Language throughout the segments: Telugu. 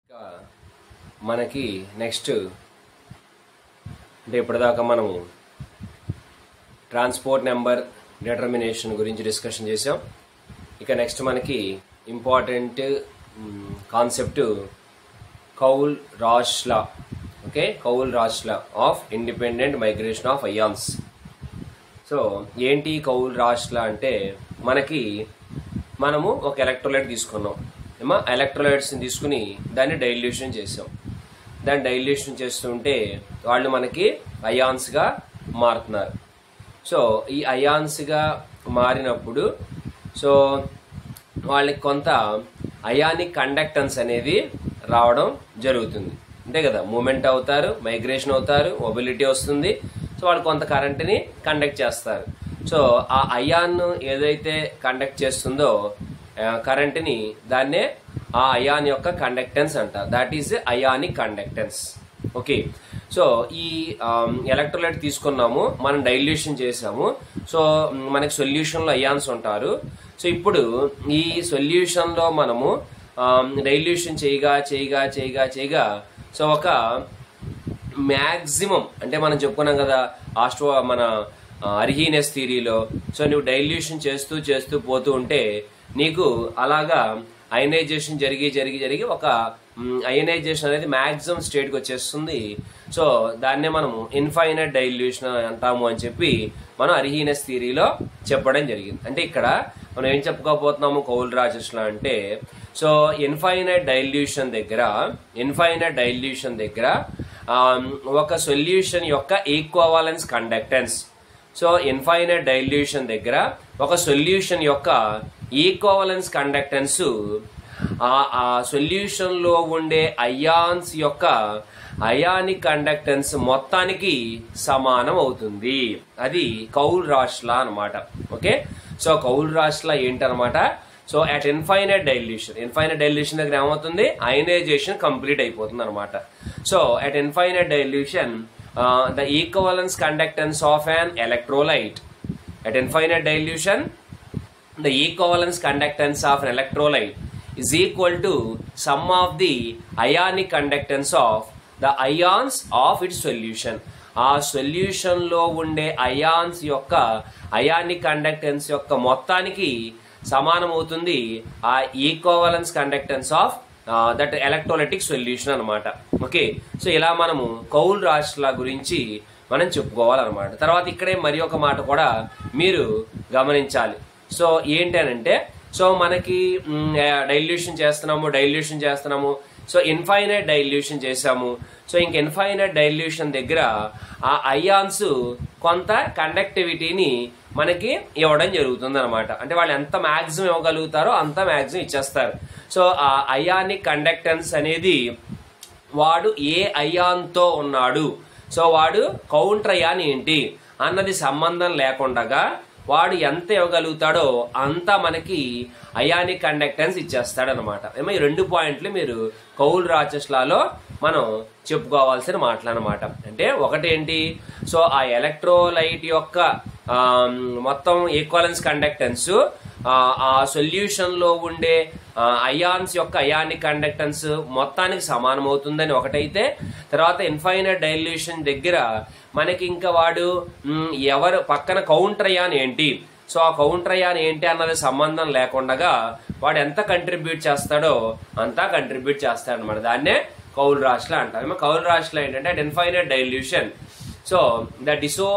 ఇంకా మనకి నెక్స్ట్ అంటే ఇప్పటిదాకా మనము ట్రాన్స్పోర్ట్ నెంబర్ డిటర్మినేషన్ గురించి డిస్కషన్ చేసాం ఇక నెక్స్ట్ మనకి important concept Kaul రాష్లా okay Kaul రాష్లా of independent migration of ions so ఏంటి కౌల్ రాష్లా అంటే మనకి మనము ఒక ఎలక్ట్రోలైట్ తీసుకున్నాం ఏమో ఎలక్ట్రోలైట్స్ని తీసుకుని దాన్ని డైల్యూషన్ చేసాం దాన్ని డైల్యూషన్ చేస్తుంటే వాళ్ళు మనకి అయాన్స్గా మారుతున్నారు సో ఈ అయాన్స్గా మారినప్పుడు సో వాళ్ళకి కొంత అయానిక్ కండక్టెన్స్ అనేది రావడం జరుగుతుంది అంతే కదా మూమెంట్ అవుతారు మైగ్రేషన్ అవుతారు మొబిలిటీ వస్తుంది సో వాళ్ళు కొంత కరెంట్ని కండక్ట్ చేస్తారు సో ఆ అయాన్ ఏదైతే కండక్ట్ చేస్తుందో కరెంట్ని దాన్నే ఆ అయాన్ యొక్క కండక్టెన్స్ అంట that is ionic conductance okay so ఈ ఎలక్ట్రోలైట్ తీసుకున్నాము మనం డైల్యూషన్ చేసాము సో మ్, మనకి సొల్యూషన్లో అయాన్స్ ఉంటారు సో ఇప్పుడు ఈ సొల్యూషన్లో మనము డైల్యూషన్ చేయగా చేయగా చేయగా చేయగా సో ఒక మ్యాక్సిమం అంటే మనం చెప్పుకున్నాం కదా ఆస్ట్రో మన అర్హీనెస్ థీరీలో సో నువ్వు డైల్యూషన్ చేస్తూ చేస్తూ పోతూ ఉంటే నీకు అలాగా అయనైజేషన్ జరిగి జరిగి జరిగి ఒక అయనైజేషన్ అనేది మ్యాక్సిమం స్టేట్కి వచ్చేస్తుంది సో దాన్నే మనము ఇన్ఫైనైట్ డైల్యూషన్ అంటాము అని చెప్పి మనం అర్హీనెస్ థీరీలో చెప్పడం జరిగింది అంటే ఇక్కడ మనం ఏం చెప్పుకోబోతున్నాము కౌల్ రాజస్లో అంటే సో ఇన్ఫైనైట్ డైల్యూషన్ దగ్గర ఇన్ఫైనైట్ డైల్యూషన్ దగ్గర ఆ, ఒక సొల్యూషన్ యొక్క equivalence conductance so infinite dilution దగ్గర ఒక సొల్యూషన్ యొక్క ఈక్వవలెన్స్ కండక్టెన్స్ ఆ ఆ సొల్యూషన్ లో ఉండే అయాన్స్ యొక్క అయానిక్ కండక్టెన్స్ మొత్తానికి సమానం అవుతుంది అది కౌల్ రాష్లా అన్నమాట ఓకే సో కౌల్ రాష్లా ఏంటనమాట so at infinite dilution infinite dilution దగ్గర ఏమవుతుంది అయనైజేషన్ కంప్లీట్ అయిపోతుంది అనమాట so at infinite dilution the equivalence conductance of an electrolyte at infinite dilution the equivalence conductance of an electrolyte is equal to sum of the ionic conductance of the ions of its solution ఆ సొల్యూషన్ లో ఉండే అయాన్స్ యొక్క అయానిక్ కండక్టెన్స్ యొక్క మొత్తానికి సమానం అవుతుంది ఆ equivalence conductance of that electrolytic solution అనమాట ఓకే సో ఇలా మనము కౌల్ రాష్ట్రాల గురించి మనం చెప్పుకోవాలన్నమాట తర్వాత ఇక్కడే మరి ఒక మాట కూడా మీరు గమనించాలి సో ఏంటి అని అంటే సో మనకి డైల్యూషన్ చేస్తున్నాము డైల్యూషన్ చేస్తున్నాము సో ఇన్ఫైనైట్ డైల్యూషన్ చేసాము సో ఇంక ఇన్ఫైనైట్ డైల్యూషన్ దగ్గర ఆ అయాన్స్ కొంత కండక్టివిటీని మనకి ఇవ్వడం జరుగుతుంది అనమాట అంటే వాళ్ళు ఎంత మ్యాక్సిమం ఇవ్వగలుగుతారో అంత మ్యాక్సిమం ఇచ్చేస్తారు సో ఆ అయానిక్ కండక్టెన్స్ అనేది వాడు ఏ అయాన్తో ఉన్నాడు సో వాడు కౌంటర్ అయాన్ ఏంటి అన్నది సంబంధం లేకుండగా వాడు ఎంత ఇవ్వగలుగుతాడో అంత మనకి అయానిక్ కండక్టెన్స్ ఇచ్చేస్తాడనమాట ఏమో ఈ రెండు పాయింట్లు మీరు కౌల్ రాచస్లాలో మనం చెప్పుకోవాల్సిన మాటలన్నమాట అంటే ఒకటి ఏంటి సో ఆ ఎలక్ట్రోలైట్ యొక్క ఆ, మొత్తం ఈక్వలెన్స్ కండక్టెన్స్ ఆ సొల్యూషన్ లో ఉండే అయాన్స్ యొక్క అయానిక్ కండక్టెన్స్ మొత్తానికి సమానం అవుతుందని ఒకటైతే తర్వాత ఇన్ఫైనైట్ డైల్యూషన్ దగ్గర మనకి ఇంకా వాడు మ్, ఎవరు పక్కన కౌంటర్ అయాన్ ఏంటి సో ఆ కౌంటర్ అయాన్ ఏంటి అన్నది సంబంధం లేకుండా వాడు ఎంత కంట్రిబ్యూట్ చేస్తాడో అంతా కంట్రిబ్యూట్ చేస్తాడు అనమాట దాన్నే కౌల్ రాష్ట్ర అంటారు కౌల్ రాష్ట్ర ఏంటంటే ఇన్ఫైనైట్ డైల్యూషన్ సో ద డిసో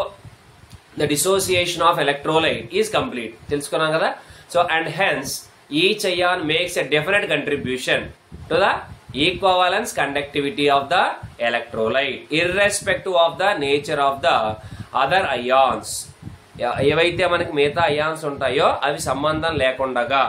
the dissociation of electrolyte is complete తెలుసుకున్నాం కదా so and hence each ion makes a definite contribution to the equivalence conductivity of the electrolyte irrespective of the nature of the other ions ఏవైతే మనకి మిగతా అయాన్స్ ఉంటాయో అవి సంబంధం లేకుండగా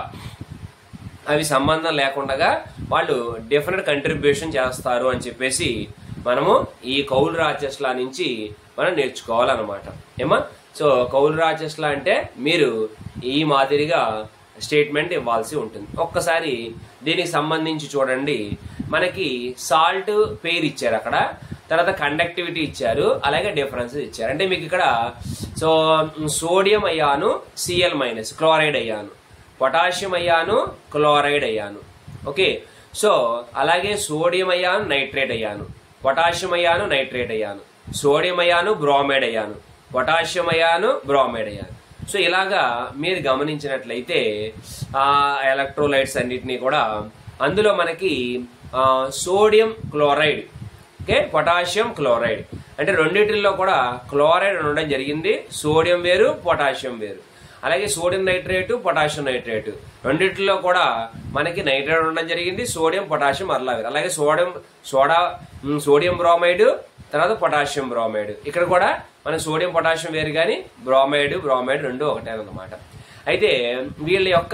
అవి సంబంధం లేకుండా వాళ్ళు డెఫినెట్ కంట్రిబ్యూషన్ చేస్తారు అని చెప్పేసి మనము ఈ కౌలు రాజస్లా నుంచి మనం నేర్చుకోవాలన్నమాట ఏమా సో కౌలు రాజస్లా అంటే మీరు ఈ మాదిరిగా స్టేట్మెంట్ ఇవ్వాల్సి ఉంటుంది ఒక్కసారి దీనికి సంబంధించి చూడండి మనకి సాల్ట్ పేరు ఇచ్చారు అక్కడ తర్వాత కండక్టివిటీ ఇచ్చారు అలాగే డిఫరెన్స్ ఇచ్చారు అంటే మీకు ఇక్కడ so sodium ion C L minus chloride ion potassium ion chloride ion okay so అలాగే sodium ion nitrate ion potassium ion nitrate ion sodium ion bromide ion potassium ion bromide ion so ఇలాగా మీరు గమనించినట్లయితే ఆ ఎలక్ట్రోలైట్స్ అన్నిటినీ కూడా అందులో మనకి ఆ, sodium chloride okay potassium chloride అంటే రెండిటిల్లో కూడా క్లోరైడ్ ఉండడం జరిగింది సోడియం వేరు పొటాషియం వేరు అలాగే సోడియం నైట్రేటు పొటాషియం నైట్రేటు రెండిటిలో కూడా మనకి నైట్రేట్ ఉండడం జరిగింది సోడియం పొటాషియం మరలా వేరు అలాగే sodium soda um, sodium bromide తర్వాత పొటాషియం బ్రోమైడ్ ఇక్కడ కూడా మన సోడియం పొటాషియం వేరు కానీ బ్రోమైడ్ బ్రోమైడ్ రెండు ఒకటే అన్నమాట అయితే వీళ్ళ యొక్క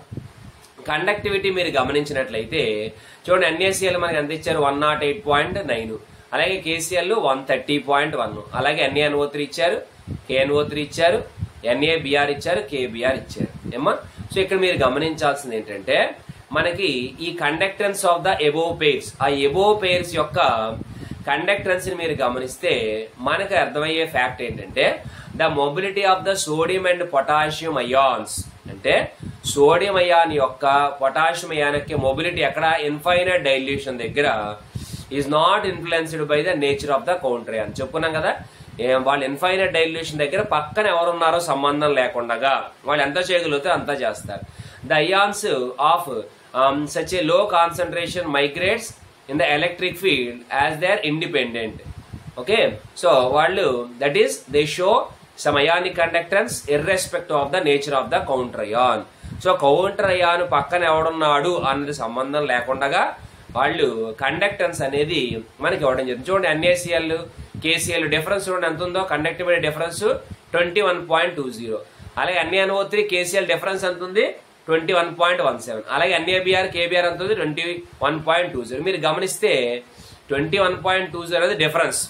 కండక్టివిటీ మీరు గమనించినట్లయితే చూడండి ఎన్ఏసిఎల్ మనకి ఎంత ఇచ్చారు one naught eight point nine అలాగే KCL one thirty point one అలాగే ఎన్ఏఎన్ఓ త్రీ ఇచ్చారు కేఎన్ఓ త్రీ ఇచ్చారు ఎన్ఏబిఆర్ ఇచ్చారు కేబిఆర్ ఇచ్చారు ఏమ్మా సో ఇక్కడ మీరు గమనించాల్సింది ఏంటంటే మనకి ఈ conductance of the above pairs ఆ ఎబో పేర్స్ యొక్క కండక్టెన్స్ ని మీరు గమనిస్తే మనకు అర్థమయ్యే ఫ్యాక్ట్ ఏంటంటే the mobility of the sodium and potassium ions అంటే సోడియం అయాన్ యొక్క పొటాషియం అయాన్ యొక్క మొబిలిటీ ఎక్కడ ఇన్ఫైనైట్ డైల్యూషన్ దగ్గర is not influenced by the nature of the counter ion చెప్పుకున్నాం కదా ఏం వాళ్ళు ఇన్ఫైనైట్ డైల్యూషన్ దగ్గర పక్కన ఎవరున్నారో సంబంధం లేకుండా వాళ్ళు ఎంత చేయగలిగితే అంతా చేస్తారు the ions of such a low concentration migrates in the electric field as they are independent okay so వాళ్ళు that is they show some ionic conductance irrespective of the nature of the counter ion so counter ion పక్కన ఎవడున్నాడు అన్నది సంబంధం లేకుండా వాళ్ళు కండక్టెన్స్ అనేది మనకి ఇవ్వడం జరిగింది చూడండి ఎన్ఏసిఎల్ కేసీఎల్ డిఫరెన్స్ చూడండి ఎంత ఉందో conductivity difference twenty one point two zero అలాగే ఎన్ఏఎన్ఓ త్రీ కేసీఎల్ డిఫరెన్స్ ఎంత ఉంది twenty one point one seven అలాగే ఎన్ఏబిఆర్ కేబిఆర్ ఎంత ఉంది twenty one point two zero మీరు గమనిస్తే twenty one point two zero అనేది డిఫరెన్స్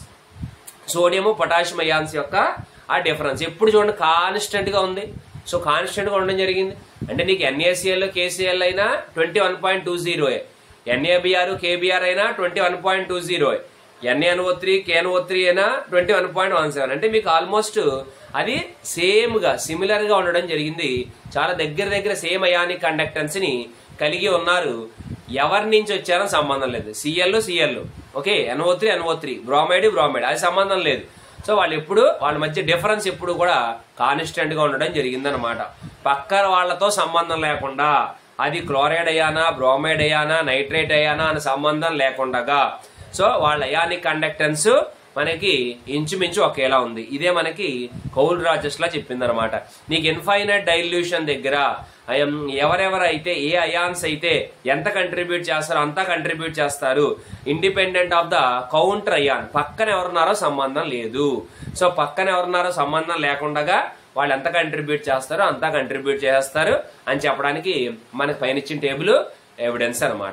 సోడియము పొటాషియం అయాన్స్ యొక్క ఆ డిఫరెన్స్ ఎప్పుడు చూడండి కాన్స్టెంట్ గా ఉంది సో కాన్స్టెంట్ గా ఉండడం జరిగింది అంటే నీకు ఎన్ఏసిఎల్ కేసీఎల్ అయినా twenty one point two zero NABR KBR అయినా twenty one point two zero NANO three KNO three అయినా twenty one point one seven అంటే మీకు ఆల్మోస్ట్ అది సేమ్ గా సిమిలర్ గా ఉండడం జరిగింది చాలా దగ్గర దగ్గర సేమ్ అయానిక్ కండక్టెన్స్ ని కలిగి ఉన్నారు ఎవరి నుంచి వచ్చారో సంబంధం లేదు CL CL okay NO three NO three bromide bromide అది సంబంధం లేదు సో వాళ్ళు ఎప్పుడు వాళ్ళ మధ్య డిఫరెన్స్ ఎప్పుడు కూడా కాన్స్టెంట్ గా ఉండడం జరిగిందనమాట పక్కన వాళ్ళతో సంబంధం లేకుండా అది క్లోరైడ్ అయ్యానా బ్రోమైడ్ అయ్యానా నైట్రేట్ అయ్యానా అనే సంబంధం లేకుండా సో వాళ్ళ అయానిక్ కండక్టెన్స్ మనకి ఇంచుమించు ఒకేలా ఉంది ఇదే మనకి కౌల్ రాజెస్ లా చెప్పిందనమాట నీకు ఇన్ఫైనైట్ డైల్యూషన్ దగ్గర అయం- ఎవరెవరైతే ఏ అయాన్స్ అయితే ఎంత కంట్రిబ్యూట్ చేస్తారో అంతా కంట్రిబ్యూట్ చేస్తారు independent of the counter ion పక్కన ఎవరున్నారో సంబంధం లేదు సో పక్కన ఎవరున్నారో సంబంధం లేకుండా వాళ్ళు ఎంత కంట్రిబ్యూట్ చేస్తారో అంతా కంట్రిబ్యూట్ చేస్తారు అని చెప్పడానికి మనకి పైన ఇచ్చిన టేబుల్ ఎవిడెన్స్ అన్నమాట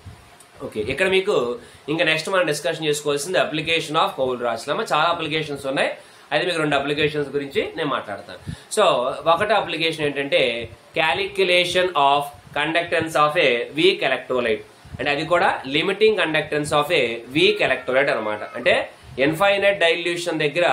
ఓకే ఇక్కడ మీకు ఇంకా నెక్స్ట్ మనం డిస్కషన్ చేసుకోవాల్సింది అప్లికేషన్ ఆఫ్ కౌల్ రాస్లమ్మ చాలా అప్లికేషన్స్ ఉన్నాయి అయితే మీకు రెండు అప్లికేషన్స్ గురించి నేను మాట్లాడతాను సో ఒకటి అప్లికేషన్ ఏంటంటే calculation of conductance of a weak electrolyte అంటే అది కూడా limiting conductance of a weak electrolyte అనమాట అంటే ఇన్ఫైనైట్ డైల్యూషన్ దగ్గర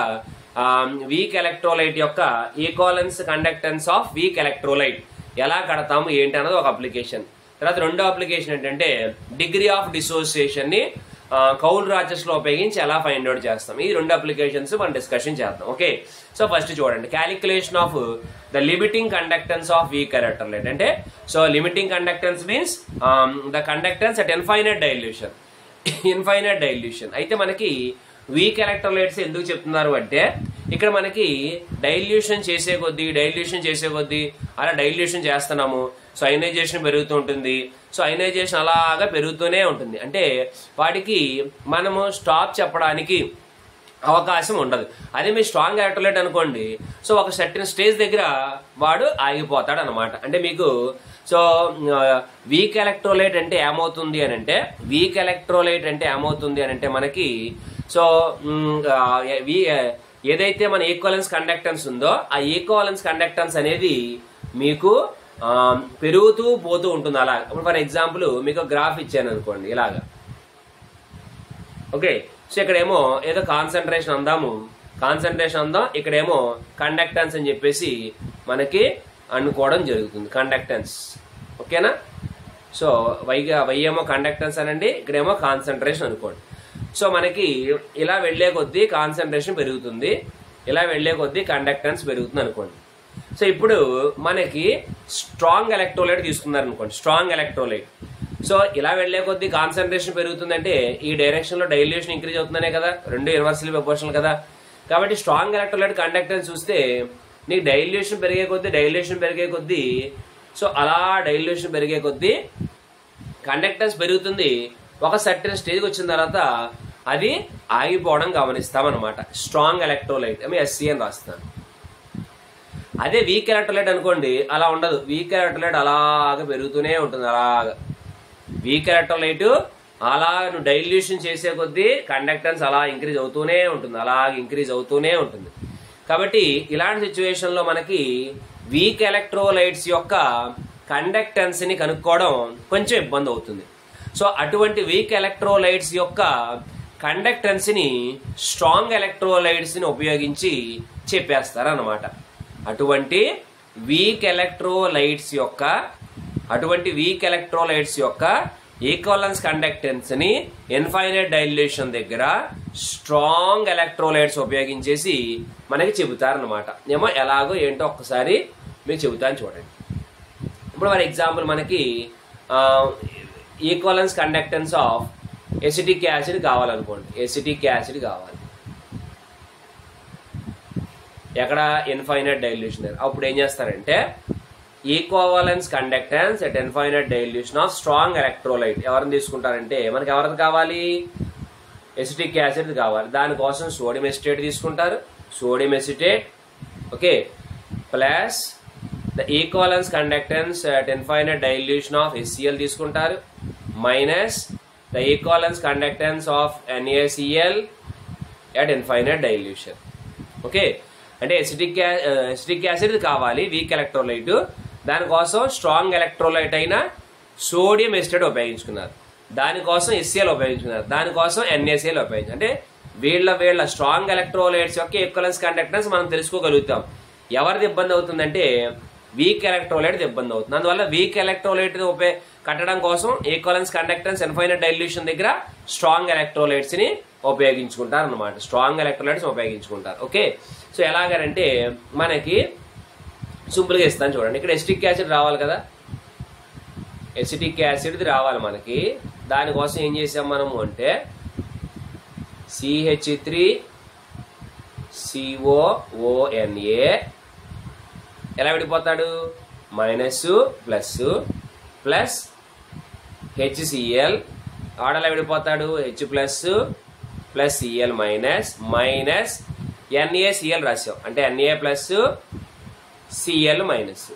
వీక్ ఎలక్ట్రోలైట్ యొక్క equivalence conductance of weak electrolyte ఎలా కడతాము ఏంటి అన్నది ఒక అప్లికేషన్ తర్వాత రెండో అప్లికేషన్ ఏంటంటే డిగ్రీ ఆఫ్ డిసోసియేషన్ ని ఆ, కౌల్ రాచెస్ లో ఉపయోగించి ఎలా ఫైండ్ అవుట్ చేస్తాం ఈ రెండు అప్లికేషన్స్ మనం డిస్కషన్ చేద్దాం ఓకే సో ఫస్ట్ చూడండి calculation of the limiting conductance of weak electrolyte అంటే so limiting conductance means the conductance at infinite dilution infinite dilution అయితే మనకి వీక్ ఎలక్ట్రోలైట్స్ ఎందుకు చెప్తున్నారు అంటే ఇక్కడ మనకి డైల్యూషన్ చేసే కొద్దీ డైల్యూషన్ చేసే కొద్దీ అలా డైల్యూషన్ చేస్తున్నాము సో అయనైజేషన్ పెరుగుతూ ఉంటుంది సో అయనైజేషన్ అలాగా పెరుగుతూనే ఉంటుంది అంటే వాటికి మనము స్టాప్ చెప్పడానికి అవకాశం ఉండదు అదే మీ స్ట్రాంగ్ ఎలక్ట్రోలైట్ అనుకోండి సో ఒక సర్టన్ స్టేజ్ దగ్గర వాడు ఆగిపోతాడు అనమాట అంటే మీకు సో వీక్ ఎలక్ట్రోలైట్ అంటే ఏమవుతుంది అని అంటే వీక్ ఎలక్ట్రోలైట్ అంటే ఏమవుతుంది అని అంటే మనకి సో మ్, ఆ, వీ- ఏదైతే మన ఈక్వలెన్స్ కండక్టెన్స్ ఉందో ఆ ఈక్వలెన్స్ కండక్టెన్స్ అనేది మీకు ఆ, పెరుగుతూ పోతూ ఉంటుంది అలా ఇప్పుడు ఫర్ ఎగ్జాంపుల్ మీకు గ్రాఫ్ ఇచ్చాను అనుకోండి ఇలాగా ఓకే సో ఇక్కడేమో ఏదో కాన్సన్ట్రేషన్ అందాము కాన్సన్ట్రేషన్ అందాం ఇక్కడేమో కండక్టెన్స్ అని చెప్పేసి మనకి అనుకోవడం జరుగుతుంది కండక్టెన్స్ ఓకేనా సో వైగా వై ఏమో కండక్టెన్స్ అనండి ఇక్కడేమో కాన్సన్ట్రేషన్ అనుకోండి సో మనకి ఇలా వెళ్లే కొద్దీ కాన్సన్ట్రేషన్ పెరుగుతుంది ఇలా వెళ్లే కొద్దీ కండక్టెన్స్ పెరుగుతుంది అనుకోండి సో ఇప్పుడు మనకి స్ట్రాంగ్ ఎలక్ట్రోలైట్ తీసుకున్నారు అనుకోండి స్ట్రాంగ్ ఎలక్ట్రోలైట్ సో ఇలా వెళ్లే కొద్దీ కాన్సన్ట్రేషన్ పెరుగుతుందంటే ఈ డైరెక్షన్ లో డైల్యూషన్ ఇంక్రీజ్ అవుతుందనే కదా రెండు యూనివర్సల్ ప్రపోర్షన్ కదా కాబట్టి స్ట్రాంగ్ ఎలక్ట్రోలైట్ కండక్టెన్స్ చూస్తే నీకు డైల్యూషన్ పెరిగే కొద్దీ డైల్యూషన్ పెరిగే కొద్దీ సో అలా డైల్యూషన్ పెరిగే కొద్దీ కండక్టెన్స్ పెరుగుతుంది ఒక సర్టెన్ స్టేజ్కి వచ్చిన తర్వాత అది ఆగిపోవడం గమనిస్తామన్నమాట స్ట్రాంగ్ ఎలక్ట్రోలైట్ আমি ఎస్సీ అని రాస్తాను అదే వీక్ ఎలక్ట్రోలైట్ అనుకోండి అలా ఉండదు వీక్ ఎలక్ట్రోలైట్ అలాగ పెరుగుతూనే ఉంటుంది అలాగ వీక్ ఎలక్ట్రోలైట్ అలా నువ్వు డైల్యూషన్ చేసే కొద్దీ కండక్టెన్స్ అలా ఇంక్రీజ్ అవుతూనే ఉంటుంది అలా ఇంక్రీజ్ అవుతూనే ఉంటుంది కాబట్టి ఇలాంటి సిచ్యువేషన్ లో మనకి వీక్ ఎలక్ట్రోలైట్స్ యొక్క కండక్టెన్స్ ని కనుక్కోవడం కొంచెం ఇబ్బంది అవుతుంది సో అటువంటి వీక్ ఎలక్ట్రోలైట్స్ యొక్క కండక్టెన్స్ ని స్ట్రాంగ్ ఎలక్ట్రోలైట్స్ ని ఉపయోగించి చెప్పేస్తారన్నమాట అటువంటి వీక్ ఎలక్ట్రోలైట్స్ యొక్క అటువంటి వీక్ ఎలక్ట్రోలైట్స్ యొక్క ఈక్వలెన్స్ కండక్టెన్స్ ని ఇన్ఫైనైట్ డైల్యూషన్ దగ్గర స్ట్రాంగ్ ఎలక్ట్రోలైట్స్ ఉపయోగించేసి మనకి చెబుతారనమాట ఏమో ఎలాగో ఏంటో ఒక్కసారి మీకు చెబుతాను చూడండి ఇప్పుడు ఫర్ ఎగ్జాంపుల్ మనకి equivalence conductance of acetic acid కావాలనుకోండి ఎసిటిక్ యాసిడ్ కావాలి ఎక్కడ ఇన్ఫైనైట్ డైల్యూషన్ దగ్గర అప్పుడు ఏం చేస్తారంటే equivalence conductance at infinite dilution of strong electrolyte ఎవరిని తీసుకుంటారంటే మనకి ఎవరిది కావాలి ఎసిటిక్ యాసిడ్ కావాలి దానికోసం సోడియం ఎసిటేట్ తీసుకుంటారు sodium acetate okay plus the equivalence conductance at infinite dilution of SCL తీసుకుంటారు minus the equivalence conductance of NACL at infinite dilution okay అంటే ఎసిటిక్ ఎసిటిక్ యాసిడ్ కావాలి వీక్ ఎలక్ట్రోలైట్ దానికోసం స్ట్రాంగ్ ఎలక్ట్రోలైట్ అయిన సోడియం ఎసిటేట్ ఉపయోగించుకున్నారు దానికోసం ఎస్సిఎల్ ఉపయోగించుకున్నారు దానికోసం ఎన్ఏసిఎల్ ఉపయోగించారు అంటే వీళ్ళ వీళ్ళ స్ట్రాంగ్ ఎలక్ట్రోలైట్స్ యొక్క ఈక్వలెన్స్ కండక్టెన్స్ మనం తెలుసుకోగలుగుతాం ఎవరిది ఇబ్బంది అవుతుందంటే వీక్ ఎలక్ట్రోలైట్ ఇబ్బంది అవుతుంది అందువల్ల వీక్ ఎలక్ట్రోలైట్ ఉపయోగ కట్టడం కోసం ఈక్వలెన్స్ కండక్టెన్స్ ఇన్ఫైనట్ డైల్యూషన్ దగ్గర స్ట్రాంగ్ ఎలక్ట్రోలైట్స్ ని ఉపయోగించుకుంటారు అనమాట స్ట్రాంగ్ ఎలక్ట్రోలైట్స్ ఉపయోగించుకుంటారు ఓకే సో ఎలాగంటే మనకి సింపుల్ గా ఇస్తాను చూడండి ఇక్కడ ఎస్టిక్ యాసిడ్ రావాలి కదా ఎసిటిక్ యాసిడ్ రావాలి మనకి దానికోసం ఏం చేసాం మనము అంటే సిహెచ్ త్రీ సిఓఓఎన్ఏ ఎలా విడిపోతాడు మైనస్ ప్లస్ ప్లస్ హెచ్సిఎల్ ఆడలా విడిపోతాడు H plus plus CL minus minus NACL రాసాం అంటే NA plus CL minus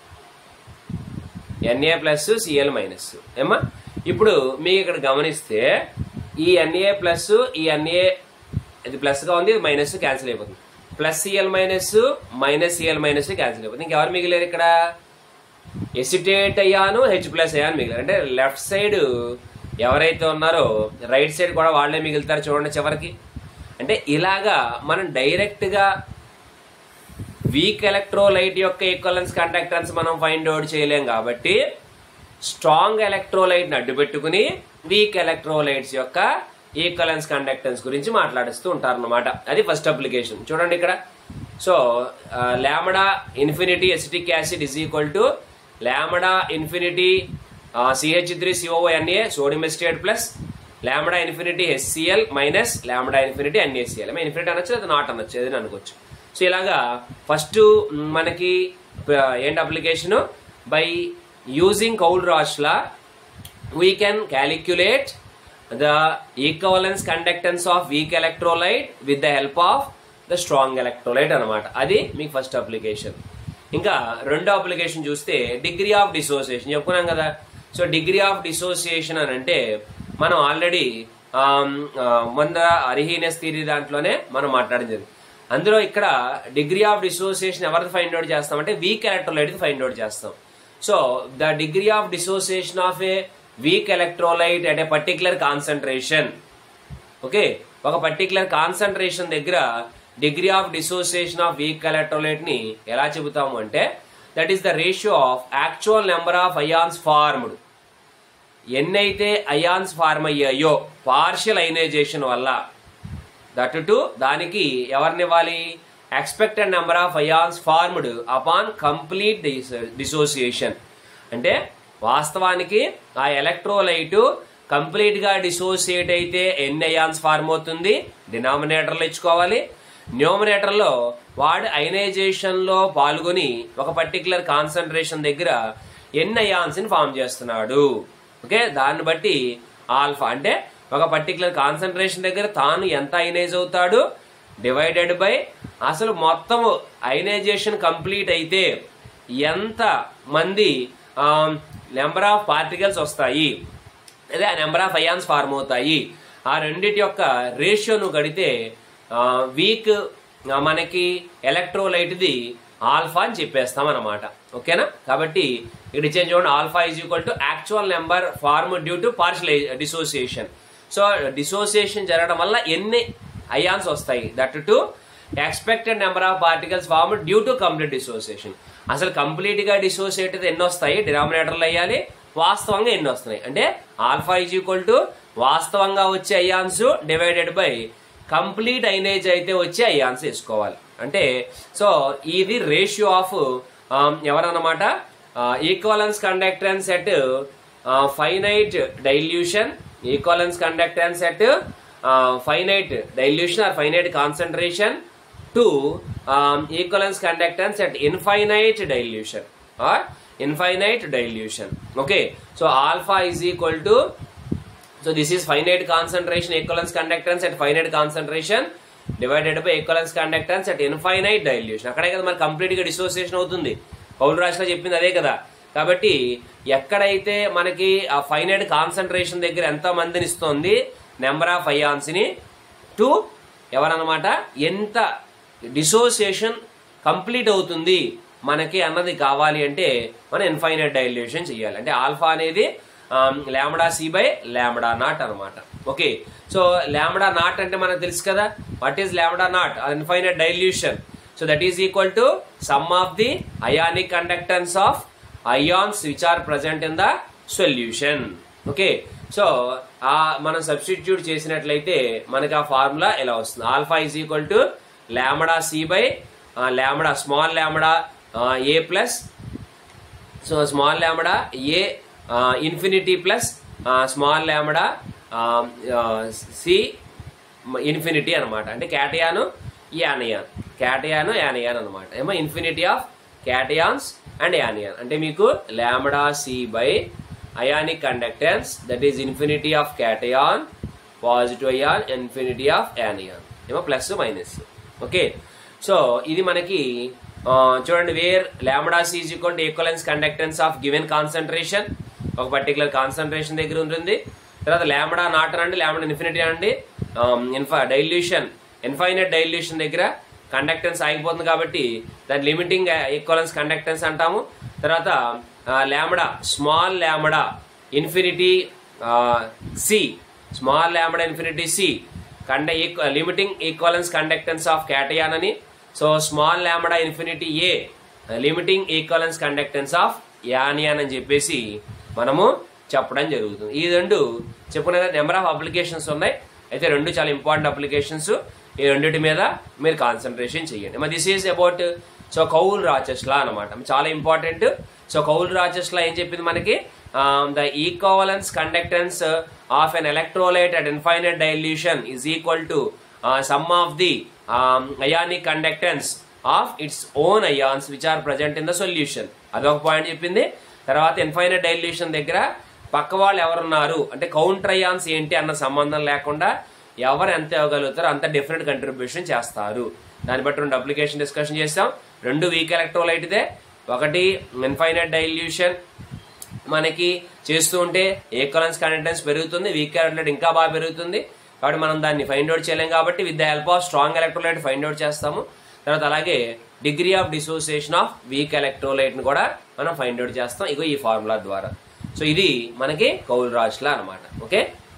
NA plus CL minus ఏమ్మా ఇప్పుడు మీకు ఇక్కడ గమనిస్తే ఈ ఎన్ఏ ప్లస్ ఈ ఎన్ఏ ఇది ప్లస్ గా ఉంది ఇది మైనస్ క్యాన్సిల్ అయిపోతుంది plus CL minus minus CL minus cancel అయిపోతుంది ఇంకెవరు మిగిలేరు ఇక్కడ ఎసిటేట్ అయ్యాను హెచ్ ప్లస్ అయ్యాను మిగిలారు అంటే లెఫ్ట్ సైడ్ ఎవరైతే ఉన్నారో రైట్ సైడ్ కూడా వాళ్ళే మిగులుతారు చూడండి చివరికి అంటే ఇలాగా మనం డైరెక్ట్ గా వీక్ ఎలక్ట్రోలైట్ యొక్క ఈక్వలెన్స్ కండక్టెన్స్ మనం ఫైండ్ అవుట్ చేయలేం కాబట్టి స్ట్రాంగ్ ఎలక్ట్రోలైట్ ని అడ్డు పెట్టుకుని వీక్ ఎలక్ట్రోలైట్స్ యొక్క ఈక్వలెన్స్ కండక్టెన్స్ గురించి మాట్లాడిస్తూ ఉంటారు అనమాట అది ఫస్ట్ అప్లికేషన్ చూడండి ఇక్కడ so lambda infinity acetic acid is equal to lambda infinity CH three CONA sodium acetate plus lambda infinity HCL minus lambda infinity NACL infinity అనొచ్చు అది నాట్ అనొచ్చు ఏదైనా అనుకోవచ్చు సో ఇలాగా ఫస్ట్ మనకి ప- ఏంటి application by using Kaul రాష్లా we can calculate the equivalence conductance of weak electrolyte with the help of the strong electrolyte అనమాట అది మీకు ఫస్ట్ అప్లికేషన్ ఇంకా రెండో అప్లికేషన్ చూస్తే డిగ్రీ ఆఫ్ డిసోసియేషన్ చెప్పుకున్నాం కదా సో డిగ్రీ ఆఫ్ డిసోసియేషన్ అని అంటే మనం ఆల్రెడీ మొన్న అరిహీనెస్ థియరీ దాంట్లోనే మనం మాట్లాడింది అందులో ఇక్కడ డిగ్రీ ఆఫ్ డిసోసియేషన్ ఎవరిది ఫైండ్ అవుట్ చేస్తామంటే వీక్ ఎలక్ట్రోలైట్ ఫైండ్ అవుట్ చేస్తాం so the degree of dissociation of a weak electrolyte at a particular concentration okay ఒక పర్టికులర్ కాన్సన్ట్రేషన్ దగ్గర degree of dissociation of weak electrolyte ని ఎలా చెబుతాము అంటే that is the ratio of actual number of ions formed ఎన్నైతే అయాన్స్ ఫార్మ్ అయ్యాయో పార్షియల్ అయనైజేషన్ వల్ల దట్ టు దానికి ఎవరిని ఇవ్వాలి expected number of ions formed upon complete dissociation అంటే వాస్తవానికి ఆ ఎలక్ట్రోలైట్ కంప్లీట్ గా డిసోసియేట్ అయితే ఎన్ని అయాన్స్ ఫార్మ్ అవుతుంది డినామినేటర్లో ఇచ్చుకోవాలి న్యూమినేటర్ లో వాడు అయనైజేషన్ లో పాల్గొని ఒక పర్టికులర్ కాన్సన్ట్రేషన్ దగ్గర ఎన్ని అయాన్స్ ని ఫామ్ చేస్తున్నాడు ఓకే దాన్ని బట్టి ఆల్ఫా అంటే ఒక పర్టికులర్ కాన్సన్ట్రేషన్ దగ్గర తాను ఎంత అయనైజ్ అవుతాడు డివైడెడ్ బై అసలు మొత్తం అయనైజేషన్ కంప్లీట్ అయితే ఎంత మంది నెంబర్ ఆఫ్ పార్టికల్స్ వస్తాయి అదే ఆ నెంబర్ ఆఫ్ అయాన్స్ ఫార్మ్ అవుతాయి ఆ రెండిటి యొక్క రేషియో నువ్వు గడితే వీక్ మనకి ఎలక్ట్రోలైట్ది ఆల్ఫా అని చెప్పేస్తాం అనమాట ఓకేనా కాబట్టి ఇక్కడ ఇచ్చేది చూడండి alpha is equal to actual number form due to partial dissociation so dissociation జరగడం వల్ల ఎన్ని అయాన్స్ వస్తాయి that to expected number of particles form due to complete dissociation అసలు కంప్లీట్ గా డిసోసియేట్ ఎన్ని వస్తాయి డినామినేటర్లు అయ్యాలి వాస్తవంగా ఎన్ని వస్తున్నాయి అంటే ఆల్ఫా ఈజ్ ఈక్వల్ టు వాస్తవంగా వచ్చే ions divided by complete ionise అయితే వచ్చే అయాన్స్ వేసుకోవాలి అంటే సో ఇది రేషియో ఆఫ్ ఎవరన్నమాట equivalence conductance at finite dilution equivalence conductance at finite dilution or finite concentration to equivalence conductance at infinite dilution or infinite dilution okay so alpha is equal to so this is finite concentration equivalence conductance at finite concentration divided by equivalence conductance at infinite dilution అక్కడే కదా మరి కంప్లీట్ గా డిసోసియేషన్ అవుతుంది పౌల్ రాష్ట్ర చెప్పింది అదే కదా కాబట్టి ఎక్కడైతే మనకి ఆ ఫైనైట్ కాన్సన్ట్రేషన్ దగ్గర ఎంత మందిని ఇస్తుంది నెంబర్ ఆఫ్ అయాన్స్ ని టు ఎవరన్నమాట ఎంత డిసోసియేషన్ కంప్లీట్ అవుతుంది మనకి అన్నది కావాలి అంటే మనం ఇన్ఫైనైట్ డైల్యూషన్ చేయాలి అంటే ఆల్ఫా అనేది lambda C by lambda not అనమాట ఓకే సో లాంబడా నాట్ అంటే మనకు తెలుసు కదా what is lambda not infinite dilution so that is equal to sum of the ionic conductance of ions which are present in the solution okay so ఆ మనం సబ్స్టిట్యూట్ చేసినట్లయితే మనకి ఆ ఫార్ములా ఎలా వస్తుంది alpha is equal to lambda C by lambda small lambda A plus so small lambda A infinity plus small lambda C infinity అనమాట అంటే క్యాటయాను యానయాన్ క్యాటయాను యానయాన్ అనమాట ఏమో infinity of cations and anion అంటే మీకు lambda C by ionic conductance that is infinity of cation positive ion infinity of anion ఏమో ప్లస్ మైనస్ ఓకే సో ఇది మనకి ఆ, చూడండి where lambda C is equal to equivalence conductance of given concentration ఒక పర్టికులర్ కాన్సన్ట్రేషన్ దగ్గర ఉంటుంది తర్వాత లాంబడా నాట్ అండి లాంబడా ఇన్ఫినిటీ అండి ఇన్ఫా డైల్యూషన్ ఇన్ఫైనైట్ డైల్యూషన్ దగ్గర కండక్టెన్స్ ఆగిపోతుంది కాబట్టి దాని లిమిటింగ్ ఈక్వలెన్స్ కండక్టెన్స్ అంటాము తర్వాత lambda small lambda infinity C small lambda infinity C కండ limiting equivalence conductance of cation అని so small lambda infinity A limiting equivalence conductance of anion అని చెప్పేసి మనము చెప్పడం జరుగుతుంది ఈ రెండు చెప్పుకునే నెంబర్ ఆఫ్ అప్లికేషన్స్ ఉన్నాయి అయితే రెండు చాలా ఇంపార్టెంట్ అప్లికేషన్స్ ఈ రెండింటి మీద మీరు కాన్సన్ట్రేషన్ చేయండి మరి this is about so Kaul రాచెస్లా అనమాట చాలా ఇంపార్టెంట్ సో కౌల్ రాచెస్లా ఏం చెప్పింది మనకి the equivalence conductance of N electrolyte at infinite dilution is equal to sum of the ionic conductance of its own ions which are present in the solution అదొక పాయింట్ చెప్పింది తర్వాత ఇన్ఫైనైట్ డైల్యూషన్ దగ్గర పక్క వాళ్ళు ఎవరున్నారు అంటే కౌంటర్ అయాన్స్ ఏంటి అన్న సంబంధం లేకుండా ఎవరు ఎంత ఇవ్వగలుగుతారో అంత డిఫరెంట్ కంట్రిబ్యూషన్ చేస్తారు దాన్ని బట్టి రెండు అప్లికేషన్ డిస్కషన్ చేస్తాం రెండు వీక్ ఎలక్ట్రోలైట్దే ఒకటి ఇన్ఫైనైట్ డైల్యూషన్ మనకి చేస్తూ ఉంటే ఈక్వలెన్స్ కండక్టెన్స్ పెరుగుతుంది వీక్ ఎలక్ట్రోలైట్ ఇంకా బాగా పెరుగుతుంది కాబట్టి మనం దాన్ని ఫైండ్ అవుట్ చేయలేం కాబట్టి with the help of strong electrolyte find out చేస్తాము తర్వాత అలాగే degree of dissociation of weak electrolyte ని కూడా మనం ఫైండ్ అవుట్ చేస్తాం ఇగో ఈ ఫార్ములా ద్వారా సో ఇది మనకి కౌల్ రాజ్లా అనమాట ఓకే